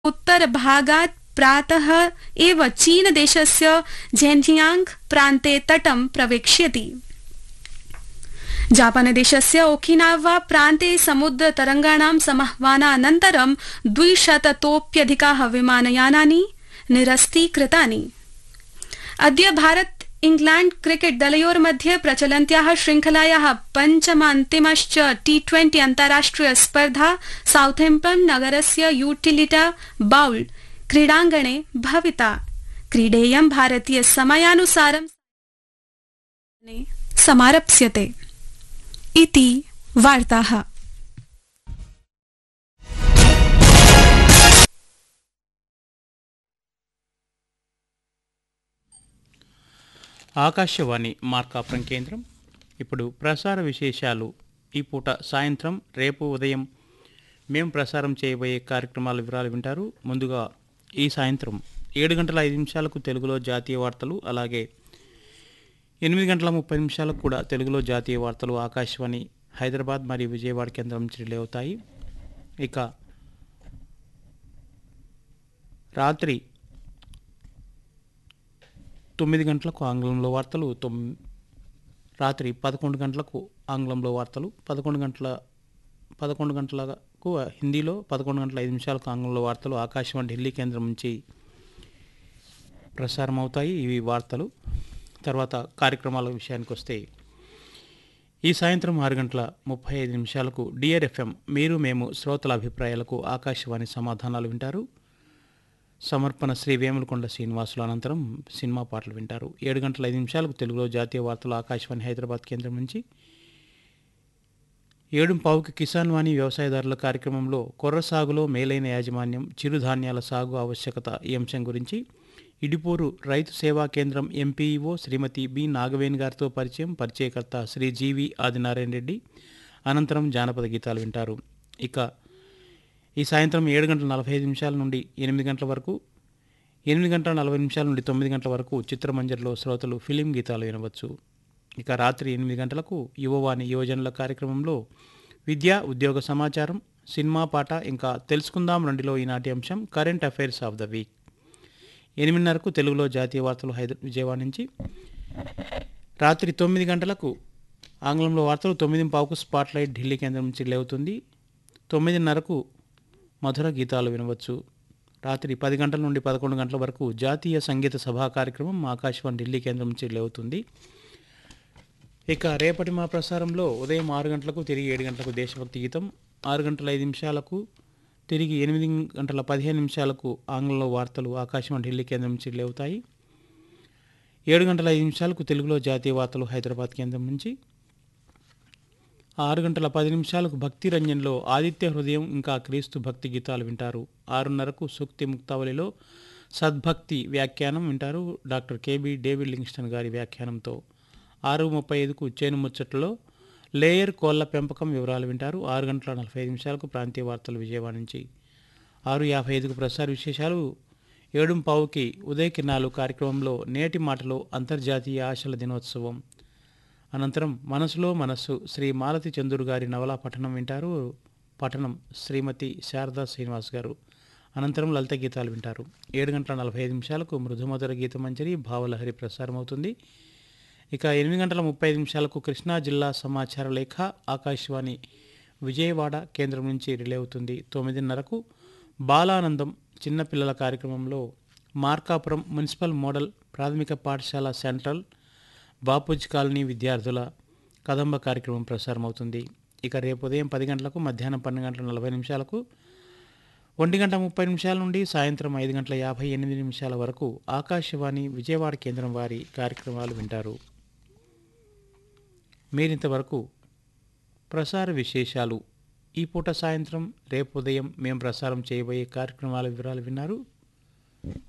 उत्तरभागात् प्रातः एव चीनदेशस्य झेन्झियांग प्रान्ते तटं प्रवेक्ष्यति जापानदेशस्य ओखिनावा प्रान्ते समुद्रतरङ्गाणां समाह्वानानन्तरं द्विशततोप्यधिकाः विमानयानानि निरस्तीकृतानि अद्य भारत इंग्लैण्ड क्रिकेट दलयोर्मध्ये प्रचलन्त्याः श्रृंखलायाः पञ्चमान्तिमश्च टी ट्वेंटी अन्ताराष्ट्रिय स्पर्धा साउथैम्पटन नगरस्य यूटिलिटा बाउल क्रीडाङ्गणे भविता क्रीडेयं भारतीय समयानुसारं समारप्स्यते इति वार्ताः ఆకాశవాణి మార్కాపురం కేంద్రం ఇప్పుడు ప్రసార విశేషాలు ఈ పూట సాయంత్రం రేపు ఉదయం మేము ప్రసారం చేయబోయే కార్యక్రమాల వివరాలు వింటారు ముందుగా ఈ సాయంత్రం ఏడు గంటల ఐదు నిమిషాలకు తెలుగులో జాతీయ వార్తలు అలాగే ఎనిమిది గంటల ముప్పై నిమిషాలకు కూడా తెలుగులో జాతీయ వార్తలు ఆకాశవాణి హైదరాబాద్ మరియు విజయవాడ కేంద్రం నుంచి రిలే అవుతాయి ఇక రాత్రి తొమ్మిది గంటలకు ఆంగ్లంలో వార్తలు తొమ్ రాత్రి పదకొండు గంటలకు ఆంగ్లంలో వార్తలు పదకొండు గంటల పదకొండు గంటలకు హిందీలో పదకొండు గంటల ఐదు నిమిషాలకు ఆంగ్లంలో వార్తలు ఆకాశవాణి ఢిల్లీ కేంద్రం నుంచి ప్రసారం అవుతాయి ఇవి వార్తలు తర్వాత కార్యక్రమాల విషయానికి వస్తే ఈ సాయంత్రం ఆరు గంటల ముప్పై ఐదు నిమిషాలకు డిఆర్ఎఫ్ఎం మీరు మేము శ్రోతల అభిప్రాయాలకు ఆకాశవాణి సమాధానాలు వింటారు సమర్పణ శ్రీ వేములకొండ శ్రీనివాసులు అనంతరం సినిమా పాటలు వింటారు ఏడు గంటల ఐదు నిమిషాలకు తెలుగులో జాతీయ వార్తలు ఆకాశవాణి హైదరాబాద్ కేంద్రం నుంచి ఏడు పావుకి కిసాన్ వాణి వ్యవసాయదారుల కార్యక్రమంలో కొర్ర సాగులో మేలైన యాజమాన్యం చిరుధాన్యాల సాగు ఆవశ్యకత ఈ అంశం గురించి ఇడిపూరు రైతు సేవా కేంద్రం ఎంపీఈఓ శ్రీమతి బి నాగవేణి గారితో పరిచయం పరిచయకర్త శ్రీ జీవి ఆదినారాయణ రెడ్డి అనంతరం జానపద గీతాలు వింటారు ఇక ఈ సాయంత్రం ఏడు గంటల నలభై ఐదు నిమిషాల నుండి ఎనిమిది గంటల వరకు ఎనిమిది గంటల నలభై నిమిషాల నుండి తొమ్మిది గంటల వరకు చిత్రమంజర్లో శ్రోతలు ఫిలిం గీతాలు వినవచ్చు ఇక రాత్రి ఎనిమిది గంటలకు యువవాణి యువజనుల కార్యక్రమంలో విద్య ఉద్యోగ సమాచారం సినిమా పాట ఇంకా తెలుసుకుందాం రండిలో ఈనాటి అంశం current affairs of the week ఎనిమిదిన్నరకు తెలుగులో జాతీయ వార్తలు హైదరా విజయవాడ నుంచి రాత్రి తొమ్మిది గంటలకు ఆంగ్లంలో వార్తలు తొమ్మిది పావుకు స్పాట్లైట్ ఢిల్లీ కేంద్రం నుంచి లేవుతుంది తొమ్మిదిన్నరకు మధుర గీతాలు వినవచ్చు రాత్రి పది గంటల నుండి పదకొండు గంటల వరకు జాతీయ సంగీత సభా కార్యక్రమం ఆకాశవాణి ఢిల్లీ కేంద్రం నుంచి లేవుతుంది ఇక రేపటి మా ప్రసారంలో ఉదయం ఆరు గంటలకు తిరిగి ఏడు గంటలకు దేశభక్తి గీతం ఆరు గంటల ఐదు నిమిషాలకు తిరిగి ఎనిమిది గంటల పదిహేను నిమిషాలకు ఆంగ్లంలో వార్తలు ఆకాశవాణి ఢిల్లీ కేంద్రం నుంచి లేవుతాయి ఏడు గంటల ఐదు నిమిషాలకు తెలుగులో జాతీయ వార్తలు హైదరాబాద్ కేంద్రం నుంచి ఆరు గంటల పది నిమిషాలకు భక్తి రంజన్లో ఆదిత్య హృదయం ఇంకా క్రీస్తు భక్తి గీతాలు వింటారు ఆరున్నరకు సూక్తి ముక్తావళిలో సద్భక్తి వ్యాఖ్యానం వింటారు డాక్టర్ కేబి డేవిడ్ లింగ్స్టన్ గారి వ్యాఖ్యానంతో ఆరు ముప్పై ఐదుకు చేను ముచ్చట్లో లేయర్ కోళ్ల పెంపకం వివరాలు వింటారు ఆరు గంటల నలభై ఐదు నిమిషాలకు ప్రాంతీయ వార్తలు విజయవాడ నుంచి ఆరు యాభై ఐదుకు ప్రసార విశేషాలు ఏడు పావుకి ఉదయ కిరణాలు కార్యక్రమంలో నేటి మాటలో అంతర్జాతీయ ఆశల దినోత్సవం అనంతరం మనసులో మనస్సు శ్రీ మాలతి చంద్రుడు గారి నవలా పఠనం వింటారు పఠనం శ్రీమతి శారదా శ్రీనివాస్ గారు అనంతరం లలిత గీతాలు వింటారు ఏడు గంటల నలభై ఐదు నిమిషాలకు మృదుమధుర గీతమంజరి భావలహరి ప్రసారం అవుతుంది ఇక ఎనిమిది గంటల ముప్పై ఐదు నిమిషాలకు కృష్ణా జిల్లా సమాచార లేఖ ఆకాశవాణి విజయవాడ కేంద్రం నుంచి రిలే అవుతుంది తొమ్మిదిన్నరకు బాలానందం చిన్నపిల్లల కార్యక్రమంలో మార్కాపురం మున్సిపల్ మోడల్ ప్రాథమిక పాఠశాల సెంట్రల్ బాపూజీ కాలనీ విద్యార్థుల కదంబ కార్యక్రమం ప్రసారం అవుతుంది ఇక రేపు ఉదయం పది గంటలకు మధ్యాహ్నం పన్నెండు గంటల నలభై నిమిషాలకు ఒంటి గంట ముప్పై నిమిషాల నుండి సాయంత్రం ఐదు గంటల యాభై ఎనిమిది నిమిషాల వరకు ఆకాశవాణి విజయవాడ కేంద్రం వారి కార్యక్రమాలు వింటారు మీరింతవరకు ప్రసార విశేషాలు ఈ పూట సాయంత్రం రేపు ఉదయం మేము ప్రసారం చేయబోయే కార్యక్రమాల వివరాలు విన్నారు